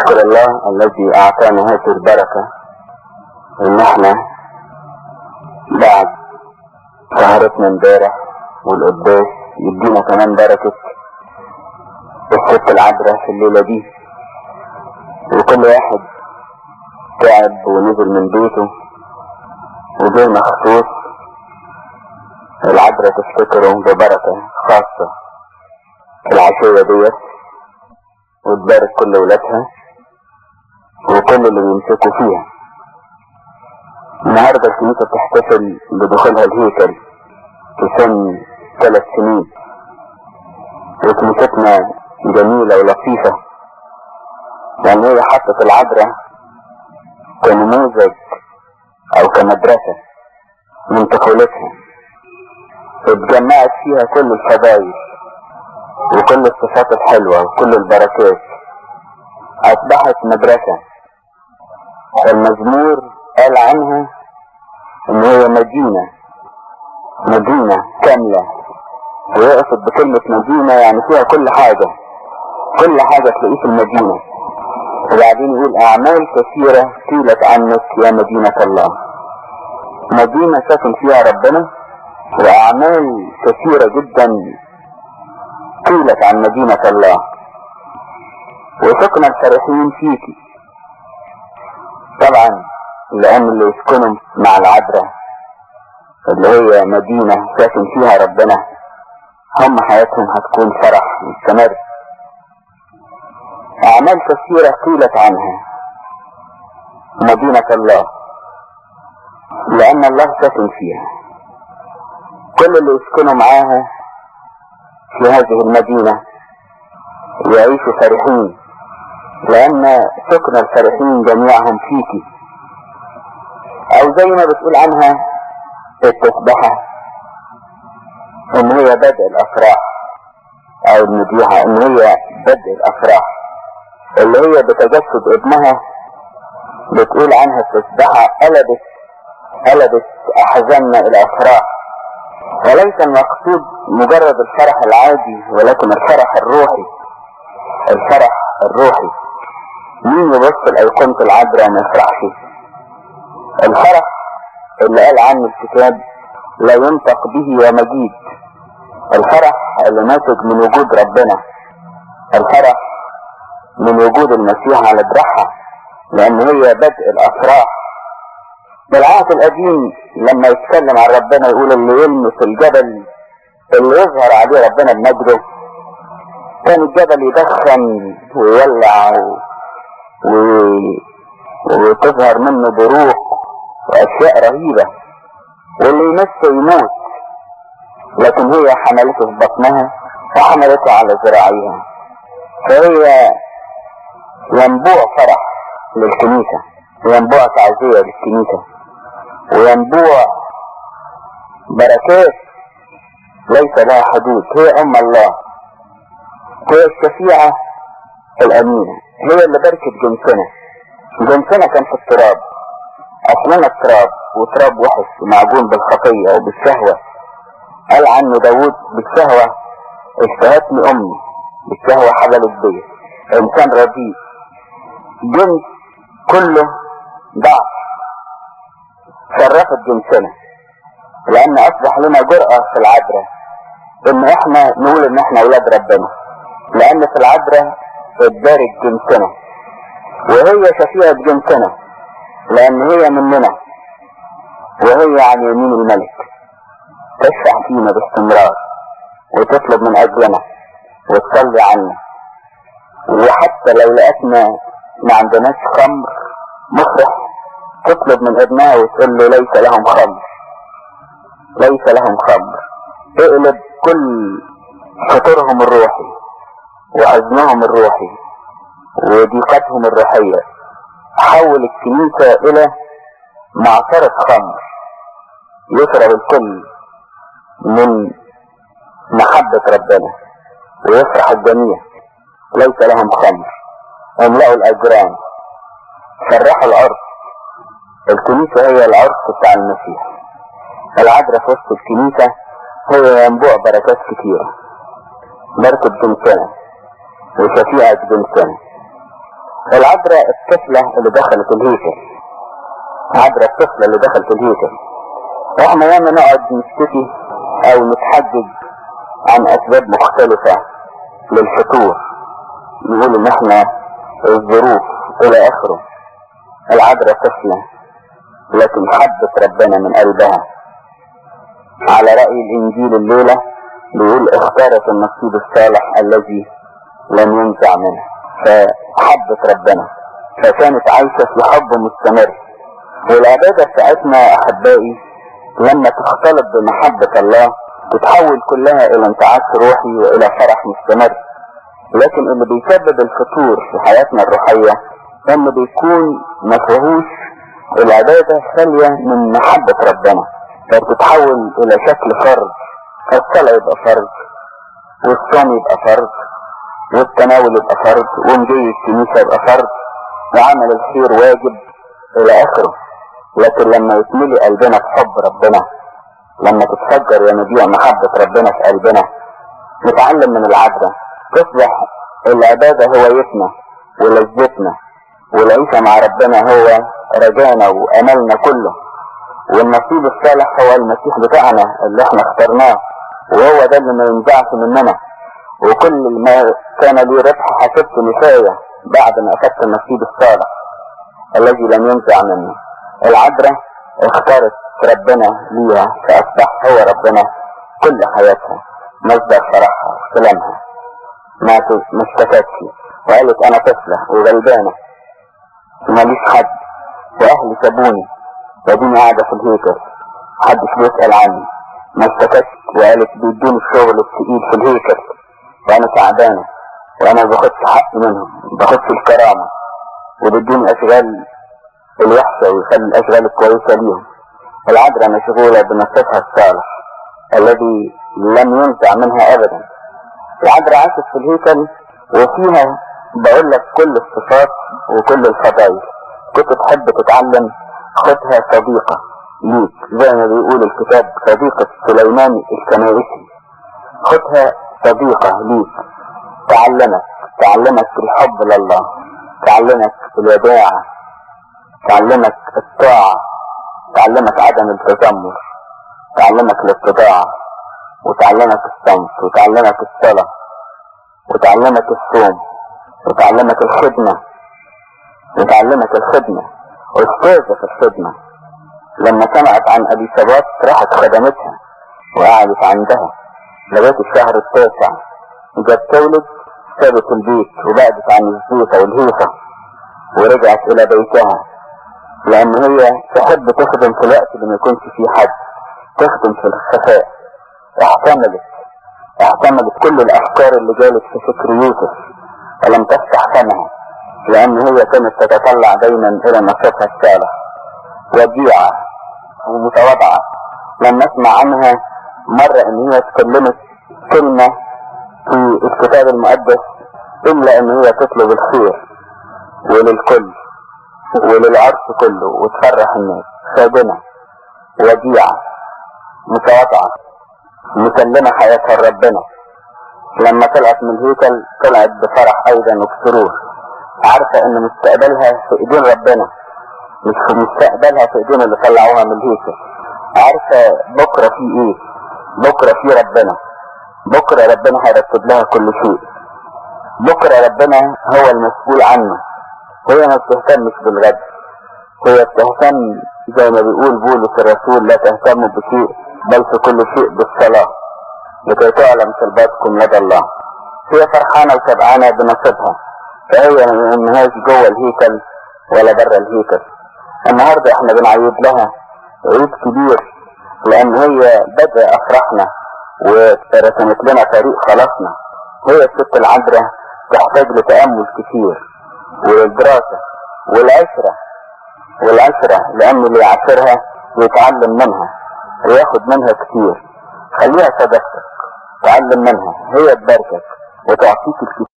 نشكر الله الذي أعطانا هذه البركة إن إحنا بعد سهرتنا امبارح والقداس يدينا كمان بركة الست العذراء في الليلة دي وكل واحد تعب ونزل من بيته وجاي مخصوص العذراء تفتكره ببركة خاصة في العشية ديت وتبارك كل ولادها وكل اللي بيمسكوا فيها النهاردة الكنيسة بتحتفل بدخولها الهيكل في سن ثلاث سنين وكنيستنا جميلة ولطيفة لأن هي حطت العذراء كنموذج أو كمدرسة من طفولتها اتجمعت فيها كل الفضائل وكل الصفات الحلوة وكل البركات أصبحت مدرسة المزمور قال عنها إن هي مدينة مدينة كاملة ويقصد بكلمة مدينة يعني فيها كل حاجة كل حاجة تلاقيه في المدينة وبعدين يقول أعمال كثيرة قيلت عنك يا مدينة الله مدينة ساكن فيها ربنا وأعمال كثيرة جدا قيلت عن مدينة الله وسكن الفرحين فيك طبعا لأن اللي يسكنوا مع العذراء اللي هي مدينة ساكن فيها ربنا هم حياتهم هتكون فرح مستمر أعمال كثيرة قيلت عنها مدينة الله لأن الله ساكن فيها كل اللي يسكنوا معاها في هذه المدينة يعيشوا فرحين لأن سكن الفرحين جميعهم فيك أو زي ما بتقول عنها التسبحة إن هي بدء الأفراح أو المديحة إن هي بدء الأفراح اللي هي بتجسد ابنها بتقول عنها التسبحة قلبت قلبت أحزاننا إلى أفراح وليس المقصود مجرد الفرح العادي ولكن الفرح الروحي الفرح الروحي مين يبص لأيقونة العذراء ما يفرحش الفرح اللي قال عنه الكتاب لا ينطق به ومجيد الفرح اللي ناتج من وجود ربنا الفرح من وجود المسيح على ذراعها لان هي بدء الافراح بالعهد القديم لما يتكلم عن ربنا يقول اللي يلمس الجبل اللي يظهر عليه ربنا بمجده كان الجبل يدخن ويولع و... و... وتظهر منه بروق واشياء رهيبة واللي يمسه يموت لكن هي حملته في بطنها وحملته على ذراعيها فهي ينبوع فرح للكنيسة وينبوع تعزية للكنيسة وينبوع بركات ليس لها حدود هي أم الله هي الشفيعة الأمينة هي اللي بركت جنسنا جنسنا كان في التراب أصلنا التراب وتراب وحش ومعجون بالخطية وبالشهوة قال عنه داود بالشهوة اشتهتني أمي بالشهوة حبلت بي إنسان رديء جنس كله ضعف شرفت جنسنا لأن أصبح لنا جرأة في العذراء إن إحنا نقول إن إحنا أولاد ربنا لأن في العذراء اتدارت جنسنا وهي شفيعة جنسنا لأن هي مننا وهي عن يمين الملك تشفع فينا باستمرار وتطلب من أجلنا وتصلي عنا وحتى لو لقتنا ما عندناش خمر مفرح تطلب من ابنها وتقول له ليس لهم خمر ليس لهم خمر اقلب كل فطورهم الروحي وحزنهم الروحي وضيقتهم الروحية حول الكنيسة إلى معصرة خمر يشرب الكل من محبة ربنا ويفرح الجميع ليس لهم خمر املأوا الأجرام فرحوا العرس الكنيسة هي العرس بتاع المسيح العذراء في وسط الكنيسة هي ينبوع بركات كتيرة بركة جنسنا وشفيعة جنسنا العذراء الطفلة اللي دخلت الهيكل عذراء الطفلة اللي دخلت الهيكل واحنا ياما نقعد نشتكي او نتحجج عن اسباب مختلفة للفتور نقول ان احنا الظروف الى اخره العذراء طفلة لكن حبت ربنا من قلبها على رأي الانجيل الليلة بيقول اختارت النصيب الصالح الذي لم ينزع منها فحبت ربنا فكانت عايشة في حب مستمر والعبادة بتاعتنا يا أحبائي لما تختلط بمحبة الله تتحول كلها إلى انتعاش روحي وإلى فرح مستمر لكن اللي بيسبب الفتور في حياتنا الروحية إن بيكون ما فيهوش العبادة خالية من محبة ربنا فبتتحول إلى شكل فرض الصلاة يبقى فرض والصوم يبقى فرض والتناول يبقى فرض ونجي الكنيسة يبقى فرض وعمل الخير واجب إلى آخره لكن لما يتملي قلبنا بحب ربنا لما تتفجر ينابيع محبة ربنا في قلبنا نتعلم من العذراء تصبح العبادة هوايتنا ولذتنا والعيشة مع ربنا هو رجانا وأملنا كله والنصيب الصالح هو المسيح بتاعنا اللي احنا اخترناه وهو ده اللي ما ينزعش مننا وكل ما كان لي ربح حسبت نفاية بعد ما أخذت النصيب الصالح الذي لم ينزع مني العذراء اختارت ربنا ليها فأصبح هو ربنا كل حياتها مصدر فرحها وسلامها ما ما اشتكتش وقالت أنا طفلة وغلبانة ماليش حد وأهلي سابوني واديني قاعدة في الهيكل محدش بيسأل عني ما اشتكتش وقالت بيدوني الشغل التقيل في الهيكل وأنا تعبانة وأنا ما باخدش حقي منهم ما باخدش الكرامة وبيدوني أشغال الوحشة ويخلي الأشغال الكويسة ليهم العذراء مشغولة بنصيبها الصالح الذي لم ينزع منها أبدا العذراء عاشت في الهيكل وفيها بقول لك كل الصفات وكل الفضائل كنت تحب تتعلم خدها صديقة ليك زي ما بيقول الكتاب صديقة سليمان الكنائسي خدها صديقة ليك تعلمك تعلمك الحب لله تعلمك الوداعة تعلمك الطاعة تعلمك عدم التذمر تعلمك الاتباع وتعلمك الصمت وتعلمك الصلاة وتعلمك الصوم وتعلمك الخدمة وتعلمك الخدمة أستاذة في الخدمة لما سمعت عن أبي سبات راحت خدمتها وقعدت عندها لغاية الشهر التاسع جت تولد سابت البيت وبعدت عن الزيطة والهيصة ورجعت إلى بيتها لأن هي تحب تخدم في الوقت اللي ما يكونش فيه حد تخدم في الخفاء احتملت احتملت كل الأفكار اللي جالت في فكر يوسف ولم تفتح فمها لأن هي كانت تتطلع دايما إلى نشاطها الصالح وديعة ومتواضعة لما أسمع عنها مرة إن هي اتكلمت كلمة في الكتاب المقدس إلا إن هي تطلب الخير وللكل وللعرس كله وتفرح الناس خادمة وديعة متواضعة مسلمة حياتها لربنا لما طلعت من الهيكل طلعت بفرح أيضا وبسرور عارفة إن مستقبلها في إيدين ربنا مش في مستقبلها في إيدين اللي طلعوها من الهيكل عارفة بكرة في إيه بكرة في ربنا بكرة ربنا هيرتب لها كل شيء بكرة ربنا هو المسؤول عنه هي ما بتهتمش بالغد هي بتهتم زي ما بيقول بولس الرسول لا تهتموا بشيء بل في كل شيء بالصلاة لكي تعلم طلباتكم لدى الله هي فرحانة وشبعانة بنصيبها فهي ما انهاش جوه الهيكل ولا بره الهيكل النهاردة احنا بنعيد لها عيد كبير لان هي بدأ افراحنا ورسمت لنا طريق خلاصنا هي الست العذراء تحتاج لتأمل كتير والدراسة والعشرة والعشرة لأن اللي يعاشرها يتعلم منها وياخد منها كتير خليها صديقتك تعلم منها هي تباركك وتعطيك الكتير